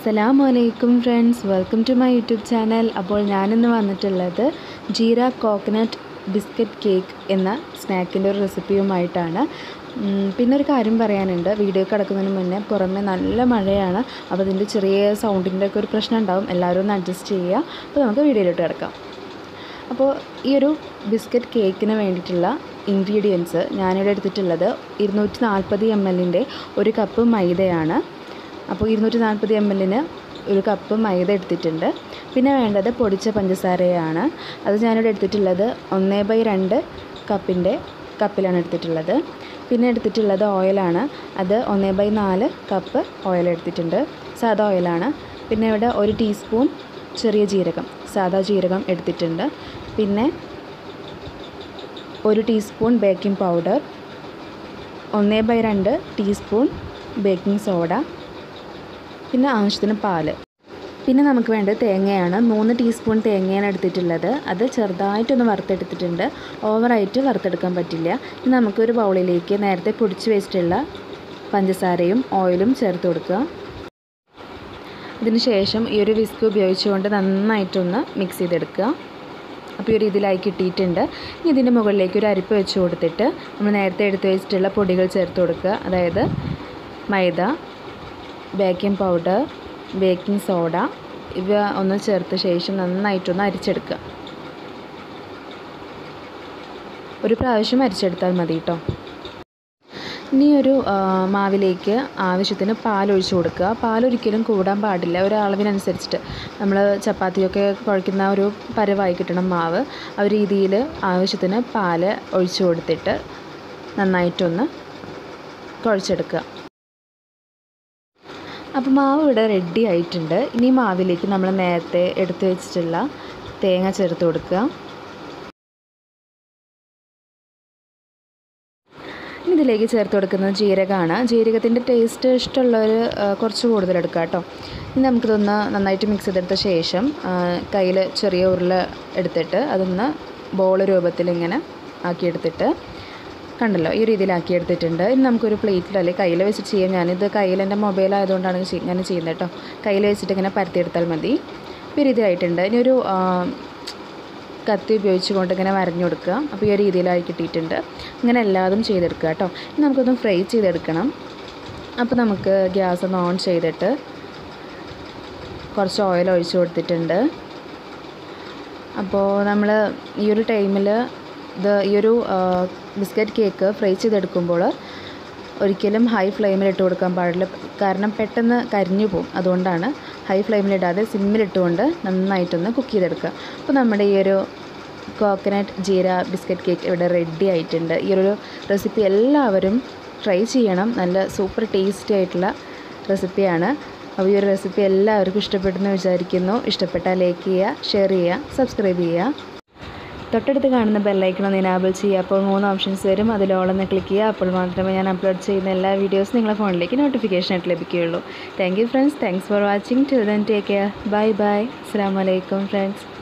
അസ്സലാമു അലൈക്കും friends welcome to my YouTube channel അപ്പോൾ ഞാനിന്ന് വന്നിട്ടുള്ളത് ജീര കോക്കനട്ട് ബിസ്ക്കറ്റ് കേക്ക് എന്ന സ്നാക്കിൻ്റെ ഒരു റെസിപ്പിയുമായിട്ടാണ് ഉം, പിന്നെ ഒരു കാര്യം പറയാനുണ്ട് വീഡിയോ കിടക്കുന്നതിന് മുന്നേ പുറമെ നല്ല മഴയാണ് അപ്പോൾ അതിൻ്റെ ചെറിയ സൗണ്ടിൻ്റെ ഒക്കെ ഒരു പ്രശ്നം ഉണ്ടാവും എല്ലാവരും ഒന്ന് അഡ്ജസ്റ്റ് ചെയ്യുക അപ്പോൾ നമുക്ക് വീഡിയോയിലോട്ട് കിടക്കാം അപ്പോൾ ഈ ഒരു ബിസ്ക്കറ്റ് കേക്കിന് വേണ്ടിയിട്ടുള്ള ഇൻഗ്രീഡിയൻസ് ഞാനിവിടെ എടുത്തിട്ടുള്ളത് ഇരുന്നൂറ്റി നാൽപ്പത് എം എല്ലിൻ്റെ ഒരു കപ്പ് മൈദയാണ് അപ്പോൾ ഇരുന്നൂറ്റി നാൽപ്പത് എം എല്ലിന് ഒരു കപ്പ് മൈദ എടുത്തിട്ടുണ്ട് പിന്നെ വേണ്ടത് പൊടിച്ച പഞ്ചസാരയാണ് അത് ഞാനിവിടെ എടുത്തിട്ടുള്ളത് ഒന്നേ ബൈ രണ്ട് കപ്പിൻ്റെ കപ്പിലാണ് എടുത്തിട്ടുള്ളത് പിന്നെ എടുത്തിട്ടുള്ളത് ഓയിലാണ് അത് ഒന്നേ ബൈ നാല് കപ്പ് ഓയിൽ എടുത്തിട്ടുണ്ട് സാധാ ഓയിലാണ് പിന്നെ ഇവിടെ ഒരു ടീസ്പൂൺ ചെറിയ ജീരകം സാദാ ജീരകം എടുത്തിട്ടുണ്ട് പിന്നെ ഒരു ടീസ്പൂൺ ബേക്കിംഗ് പൗഡർ ഒന്നേ ബൈ രണ്ട് ടീസ്പൂൺ ബേക്കിംഗ് സോഡ പിന്നെ ആവശ്യത്തിന് പാല് പിന്നെ നമുക്ക് വേണ്ടത് തേങ്ങയാണ് മൂന്ന് ടീസ്പൂൺ തേങ്ങയാണ് എടുത്തിട്ടുള്ളത് അത് ചെറുതായിട്ടൊന്ന് വറുത്തെടുത്തിട്ടുണ്ട് ഓവറായിട്ട് വറുത്തെടുക്കാൻ പറ്റില്ല ഇനി നമുക്കൊരു ബൗളിലേക്ക് നേരത്തെ പൊടിച്ച് വെച്ചിട്ടുള്ള പഞ്ചസാരയും ഓയിലും ചേർത്ത് കൊടുക്കുക ഇതിന് ശേഷം ഈ ഒരു വിസ്ക് ഉപയോഗിച്ചുകൊണ്ട് നന്നായിട്ടൊന്ന് മിക്സ് ചെയ്തെടുക്കുക അപ്പോൾ ഈ ഒരു ഇതിലായി കിട്ടിയിട്ടുണ്ട് ഇനി ഇതിൻ്റെ മുകളിലേക്ക് ഒരു അരിപ്പ് വെച്ച് കൊടുത്തിട്ട് നമ്മൾ നേരത്തെ എടുത്ത് വെച്ചിട്ടുള്ള പൊടികൾ ചേർത്ത് കൊടുക്കുക അതായത് മൈദ ബേക്കിംഗ് പൗഡർ ബേക്കിംഗ് സോഡ ഇവ ഒന്ന് ചേർത്ത ശേഷം നന്നായിട്ടൊന്ന് അരിച്ചെടുക്കുക ഒരു പ്രാവശ്യം അരിച്ചെടുത്താൽ മതി കേട്ടോ ഇനി ഒരു ആ, മാവിലേക്ക് ആവശ്യത്തിന് പാലൊഴിച്ച് കൊടുക്കുക പാലൊരിക്കലും കൂടാൻ പാടില്ല ഒരു അളവിനനുസരിച്ചിട്ട് നമ്മൾ ചപ്പാത്തിയൊക്കെ കുഴയ്ക്കുന്ന ഒരു പരവായി കിട്ടണം മാവ് ആ ഒരു രീതിയിൽ ആവശ്യത്തിന് പാല് ഒഴിച്ച് കൊടുത്തിട്ട് നന്നായിട്ടൊന്ന് കുഴച്ചെടുക്കുക അപ്പോൾ മാവ് ഇവിടെ റെഡി ആയിട്ടുണ്ട് ഇനി മാവിലേക്ക് നമ്മൾ നേരത്തെ എടുത്ത് വെച്ചിട്ടുള്ള തേങ്ങ ചേർത്ത് കൊടുക്കുക ഇനി ഇതിലേക്ക് ചേർത്ത് കൊടുക്കുന്നത് ജീരകമാണ് ജീരകത്തിൻ്റെ ടേസ്റ്റ് ഇഷ്ടമുള്ളവർ കുറച്ച് കൂടുതൽ എടുക്കുക കേട്ടോ ഇനി നമുക്കിതൊന്ന് നന്നായിട്ട് മിക്സ് ചെയ്തെടുത്ത ശേഷം കയ്യിൽ ചെറിയ ഉരുള എടുത്തിട്ട് അതൊന്ന് ബോൾ രൂപത്തിൽ ഇങ്ങനെ ആക്കിയെടുത്തിട്ട് കണ്ടല്ലോ ഈ രീതിയിലാക്കി എടുത്തിട്ടുണ്ട് ഇനി നമുക്കൊരു പ്ലേറ്റിൽ അല്ലെങ്കിൽ കയ്യിൽ വെച്ചിട്ട് ചെയ്യാം ഞാനിത് കയ്യിൽ എൻ്റെ മൊബൈൽ ആയതുകൊണ്ടാണ് ചെയ്- ഞാൻ ചെയ്യുന്നത് കേട്ടോ കയ്യിൽ വെച്ചിട്ട് ഇങ്ങനെ പരത്തിയെടുത്താൽ മതി ഇപ്പോൾ ഈ രീതിയിലായിട്ടുണ്ട് ഇനി ഒരു ആ, കത്തി ഉപയോഗിച്ചുകൊണ്ട് ഇങ്ങനെ വരഞ്ഞു കൊടുക്കുക അപ്പോൾ ഈ ഒരു രീതിയിലായി കിട്ടിയിട്ടുണ്ട് ഇങ്ങനെ എല്ലാതും ചെയ്തെടുക്കുക കേട്ടോ ഇനി നമുക്കൊന്ന് ഫ്രൈ ചെയ്തെടുക്കണം അപ്പോൾ നമുക്ക് ഗ്യാസ് ഒന്ന് ഓൺ ചെയ്തിട്ട് കുറച്ച് ഓയിൽ ഒഴിച്ച് കൊടുത്തിട്ടുണ്ട് അപ്പോൾ നമ്മൾ ഈ ഒരു ടൈമിൽ ഇത് ഈ ഒരു ബിസ്ക്കറ്റ് കേക്ക് ഫ്രൈ ചെയ്തെടുക്കുമ്പോൾ ഒരിക്കലും ഹൈ ഫ്ലെയിമിൽ ഇട്ട് കൊടുക്കാൻ പാടില്ല കാരണം പെട്ടെന്ന് കരിഞ്ഞു പോകും അതുകൊണ്ടാണ് ഹൈ ഫ്ലെയിമിലിടാതെ സിമ്മിലിട്ടുകൊണ്ട് നന്നായിട്ടൊന്ന് കുക്ക് ചെയ്തെടുക്കുക അപ്പോൾ നമ്മുടെ ഈ ഒരു കോക്കനട്ട് ജീര ബിസ്ക്കറ്റ് കേക്ക് ഇവിടെ റെഡി ആയിട്ടുണ്ട് ഈ ഒരു റെസിപ്പി എല്ലാവരും ട്രൈ ചെയ്യണം നല്ല സൂപ്പർ ടേസ്റ്റി ആയിട്ടുള്ള റെസിപ്പിയാണ് അപ്പോൾ ഈ ഒരു റെസിപ്പി എല്ലാവർക്കും ഇഷ്ടപ്പെട്ടെന്ന് വിചാരിക്കുന്നു ഇഷ്ടപ്പെട്ടാൽ ലൈക്ക് ചെയ്യുക ഷെയർ ചെയ്യുക സബ്സ്ക്രൈബ് ചെയ്യുക തൊട്ടടുത്ത് കാണുന്ന ബെല്ലൈക്കൺ ഒന്ന് എനാബിൾ ചെയ്യുക അപ്പോൾ മൂന്ന് ഓപ്ഷൻസ് വരും അതിലോളൊന്ന് ക്ലിക്ക് ചെയ്യുക അപ്പോൾ മാത്രമേ ഞാൻ അപ്ലോഡ് ചെയ്യുന്ന എല്ലാ വീഡിയോസും നിങ്ങളുടെ ഫോണിലേക്ക് നോട്ടിഫിക്കേഷൻ ആയിട്ട് ലഭിക്കുകയുള്ളൂ thank you friends thanks for watching till then take care bye bye അസ്സാം വലൈക്കും ഫ്രണ്ട്സ്